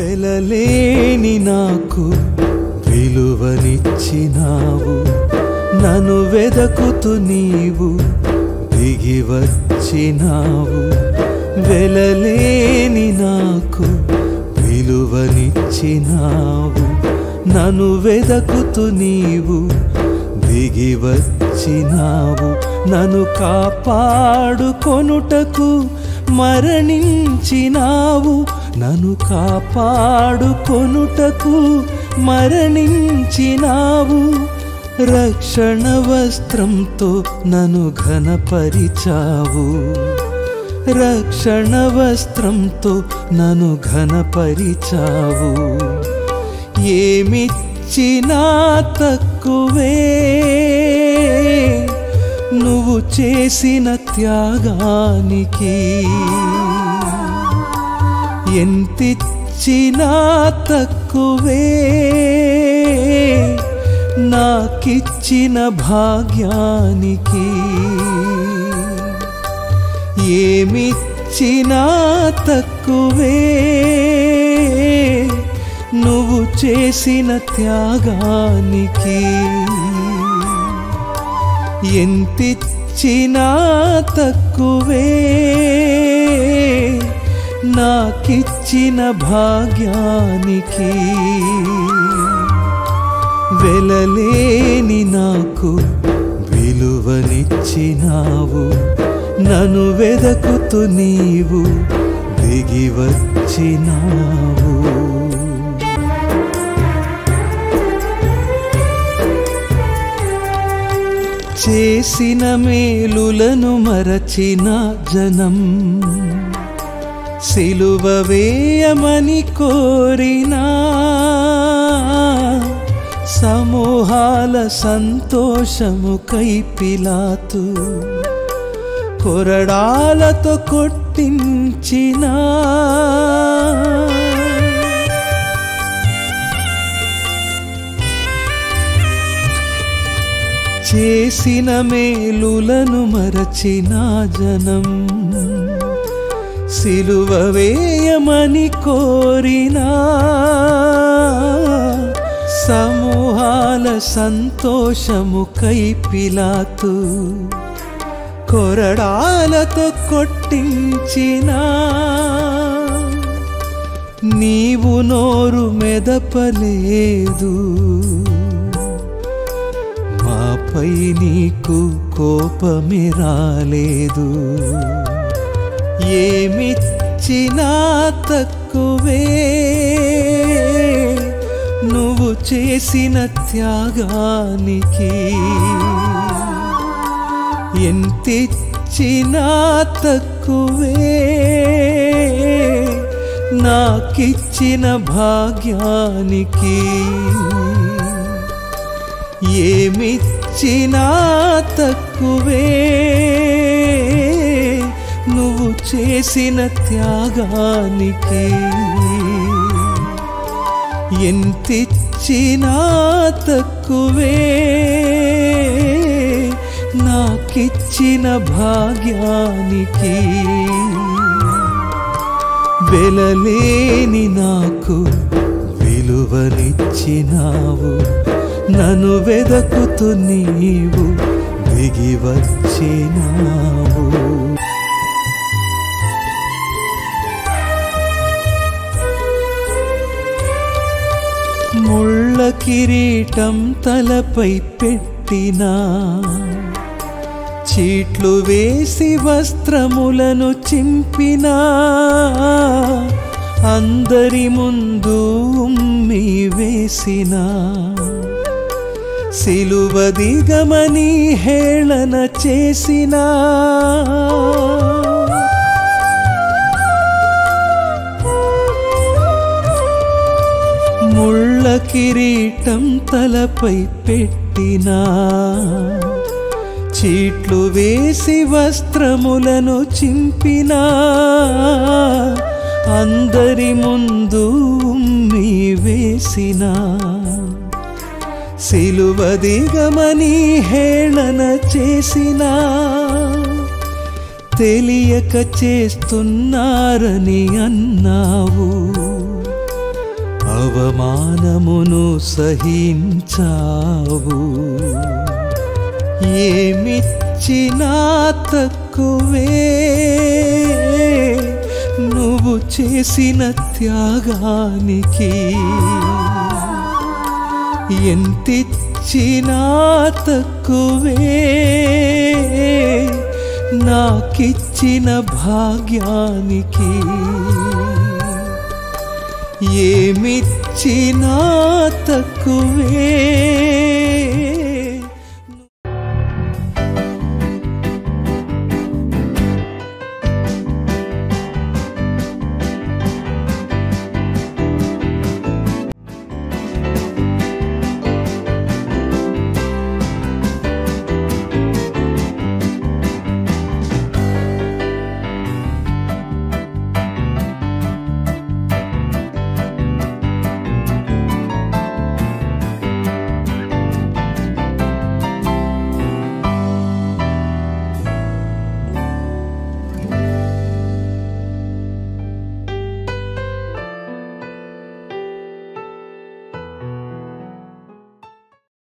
వెలలేని నాకు విలువనిచ్చినావు నన్ను వెదకుతూ నీవు దిగి వచ్చినావు వెలలేని నాకు విలువనిచ్చినావు నన్ను వెదకుతూ నీవు దిగి వచ్చినావు నన్ను కాపాడుకొనుటకు మరణించినావు నన్ను కాపాడుకొనుటకు మరణించినావు రక్షణ వస్త్రంతో నన్ను ఘనపరిచావు రక్షణ వస్త్రంతో నన్ను ఘనపరిచావు ఏమిచ్చినా తక్కువే నువ్వు చేసిన త్యాగానికి ఎంతిచ్చినా తక్కువే నాకిచ్చిన భాగ్యానికి ఏమిచ్చినా తక్కువే నువ్వు చేసిన త్యాగానికి ఎంతిచ్చినా తక్కువే నాకిచ్చిన భాగ్యానికి వెలలేని నాకు విలువనిచ్చినావు నన్ను వెదకుతూ నీవు దిగి వచ్చినావు చేసిన మేలులను మరచిన జనం సిలువ వేయమని కోరినా సమూహాల సంతోషము కైపిలాతు కొరడాలతో కొట్టించినా చేసిన మేలులను మరచిన జనం సిలువ వేయమని కోరినా సమూహాల సంతోషము కైపిలాతు కొరడాలతో కొట్టించినా నీవు నోరు మెదపలేదు మాపై నీకు కోపమే రాలేదు ఏమిచ్చినా తక్కువే నువ్వు చేసిన త్యాగానికి ఎంతిచ్చినా తక్కువే నాకిచ్చిన భాగ్యానికి ఏమిచ్చినా తక్కువే నువ్వు చేసిన త్యాగానికి ఎంతిచ్చినా తక్కువే నాకిచ్చిన భాగ్యానికి వెలలేని నాకు విలువనిచ్చినావు నన్ను వెదకుతూ నీవు దిగి వచ్చినావు ముళ్ళ కిరీటం తలపై పెట్టినా చీట్లు వేసి వస్త్రములను చింపినా అందరి ముందు ఉమ్మి వేసినా సిలువ దిగమని హేళన చేసినా ముళ్ళ కిరీటం తలపై పెట్టినా చీట్లు వేసి వస్త్రములను చింపినా అందరి ముందు ఉమ్మి వేసినా సిలువ దిగమని హేళన చేసినా తెలియక చేస్తున్నారని అన్నావు అవమానమును సహించావు ఏమిచ్చినా తక్కువే నువ్వు చేసిన త్యాగానికి ఎంతిచ్చినా తక్కువే నాకిచ్చిన భాగ్యానికి ఏమిచ్చినా తక్కువే